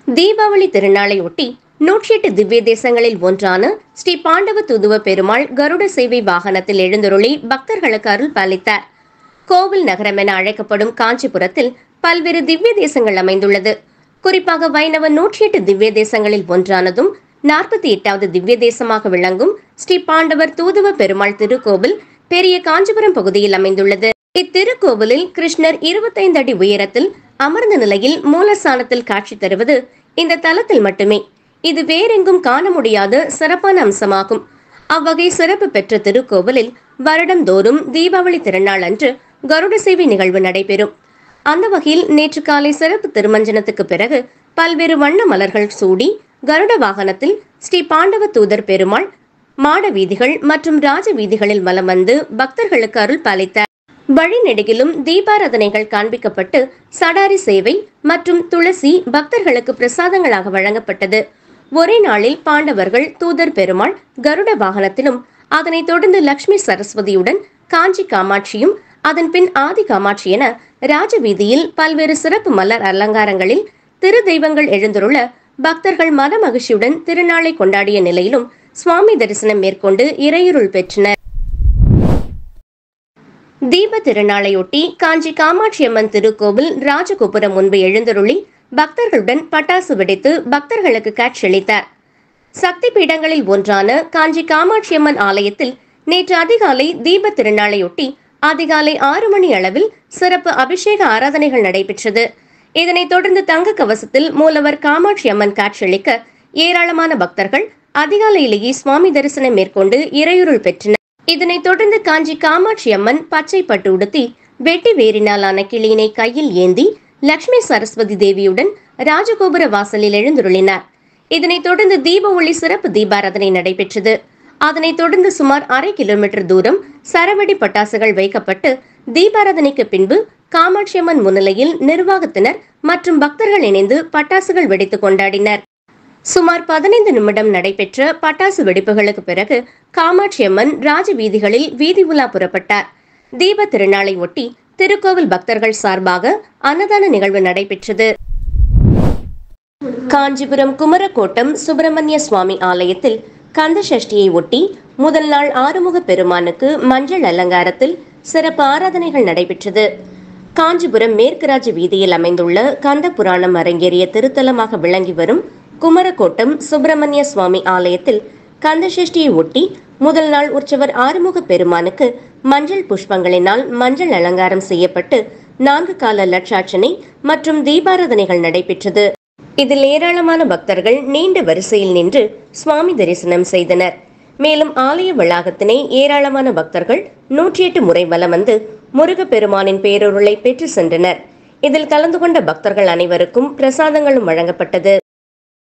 தீபாவளி திருநாளையொட்டி நூற்றி எட்டு திவ்ய தேசங்களில் ஒன்றான ஸ்ரீ பாண்டவ துதுவ பெருமாள் கருட சேவை வாகனத்தில் எழுந்தருளி பக்தர்களுக்கு அருள் பாலித்தார் கோவில் நகரம் என அழைக்கப்படும் காஞ்சிபுரத்தில் பல்வேறு திவ்ய தேசங்கள் அமைந்துள்ளது குறிப்பாக வைணவ நூற்றி எட்டு திவ்ய தேசங்களில் ஒன்றானதும் நாற்பத்தி எட்டாவது திவ்ய தேசமாக விளங்கும் ஸ்ரீ பாண்டவர் தூதுவ பெருமாள் திருக்கோவில் பெரிய காஞ்சிபுரம் பகுதியில் அமைந்துள்ளது இத்திருக்கோவிலில் கிருஷ்ணர் இருபத்தைந்து அடி உயரத்தில் அமர்ந்த நிலையில் மூலஸ்தானத்தில் காட்சி தருவது இந்த தலத்தில் மட்டுமே இது வேறெங்கும் காண முடியாத சிறப்பான அம்சமாகும் அவ்வகை சிறப்பு பெற்ற திருக்கோவிலில் வருடந்தோறும் தீபாவளி திருநாள் அன்று கருட சேவை நிகழ்வு நடைபெறும் அந்த வகையில் நேற்று காலை சிறப்பு திருமஞ்சனத்துக்கு பிறகு பல்வேறு வண்ண மலர்கள் சூடி கருட வாகனத்தில் ஸ்ரீ பாண்டவ தூதர் பெருமாள் மாட வீதிகள் மற்றும் ராஜ வீதிகளில் வலம் வந்து பக்தர்களுக்கு அருள் பாலித்தார் வழிநெடுகிலும் தீபாராதனைகள் காண்பிக்கப்பட்டு சடாரி சேவை மற்றும் துளசி பக்தர்களுக்கு பிரசாதங்களாக வழங்கப்பட்டது ஒரே நாளில் பாண்டவர்கள் தூதர் பெருமாள் கருட வாகனத்திலும் அதனைத் தொடர்ந்து லக்ஷ்மி சரஸ்வதியுடன் காஞ்சி காமாட்சியும் அதன் பின் ஆதி காமாட்சி என ராஜவீதியில் பல்வேறு சிறப்பு மலர் அலங்காரங்களில் திரு தெய்வங்கள் எழுந்துள்ள பக்தர்கள் மன மகிழ்ச்சியுடன் திருநாளை கொண்டாடிய நிலையிலும் சுவாமி தரிசனம் மேற்கொண்டு இறையுருள் பெற்றனர் தீப திருநாளையொட்டி காஞ்சி காமாட்சி அம்மன் திருக்கோவில் ராஜகோபுரம் முன்பு எழுந்தருளி பக்தர்களுடன் பட்டாசு வெடித்து பக்தர்களுக்கு காட்சியளித்தார் சக்தி பீடங்களில் ஒன்றான காஞ்சி காமாட்சி அம்மன் ஆலயத்தில் நேற்று அதிகாலை தீப திருநாளையொட்டி அதிகாலை ஆறு மணி அளவில் சிறப்பு அபிஷேக ஆராதனைகள் நடைபெற்றது இதனைத் தொடர்ந்து தங்க கவசத்தில் மூலவர் காமாட்சி அம்மன் காட்சியளிக்க ஏராளமான பக்தர்கள் அதிகாலையிலேயே சுவாமி தரிசனம் மேற்கொண்டு இறையுருள் பெற்றனர் இதனைத் தொடர்ந்து காஞ்சி காமாட்சி அம்மன் பச்சை பட்டு உடுத்தி வெட்டி வேரினாலான கிளியினை கையில் ஏந்தி லட்சுமி சரஸ்வதி தேவியுடன் ராஜகோபுர வாசலில் எழுந்துருளினார் இதனைத் தொடர்ந்து தீப ஒளி சிறப்பு தீபாராதனை நடைபெற்றது அதனைத் தொடர்ந்து சுமார் அரை கிலோமீட்டர் தூரம் சரவெடி பட்டாசுகள் வைக்கப்பட்டு தீபாராதனைக்கு பின்பு காமாட்சி அம்மன் முன்னிலையில் நிர்வாகத்தினர் மற்றும் பக்தர்கள் இணைந்து பட்டாசுகள் வெடித்து கொண்டாடினர் சுமார் பதினைந்து நிமிடம் நடைபெற்ற பட்டாசு வெடிப்புகளுக்கு பிறகு காமாட்சி அம்மன் ராஜ வீதிகளில் வீதி உலா புறப்பட்டார் தீப திருநாளை ஒட்டி திருக்கோவில் பக்தர்கள் சார்பாக அன்னதான நிகழ்வு நடைபெற்றது காஞ்சிபுரம் குமரக்கோட்டம் சுப்பிரமணிய சுவாமி ஆலயத்தில் கந்த சஷ்டியை ஒட்டி முதல் நாள் ஆறுமுக பெருமானுக்கு மஞ்சள் அலங்காரத்தில் சிறப்பு ஆராதனைகள் நடைபெற்றது காஞ்சிபுரம் மேற்கு ராஜ வீதியில் அமைந்துள்ள கந்த புராணம் அரங்கேறிய திருத்தலமாக விளங்கி வரும் குமரக்கோட்டம் சுப்பிரமணிய சுவாமி ஆலயத்தில் கந்த சஷ்டியை ஒட்டி முதல் நாள் உற்சவர் ஆறுமுக பெருமானுக்கு மஞ்சள் புஷ்பங்களினால் மஞ்சள் அலங்காரம் செய்யப்பட்டு நான்கு கால லட்சாட்சனை மற்றும் தீபாராதனைகள் நடைபெற்றது இதில் ஏராளமான பக்தர்கள் நீண்ட வரிசையில் நின்று சுவாமி தரிசனம் செய்தனர் மேலும் ஆலய வளாகத்தினை ஏராளமான பக்தர்கள் நூற்றி எட்டு முறை வலம் வந்து முருகப்பெருமானின் பேரொருளை பெற்று சென்றனர் இதில் கலந்து கொண்ட பக்தர்கள் அனைவருக்கும் பிரசாதங்களும் வழங்கப்பட்டது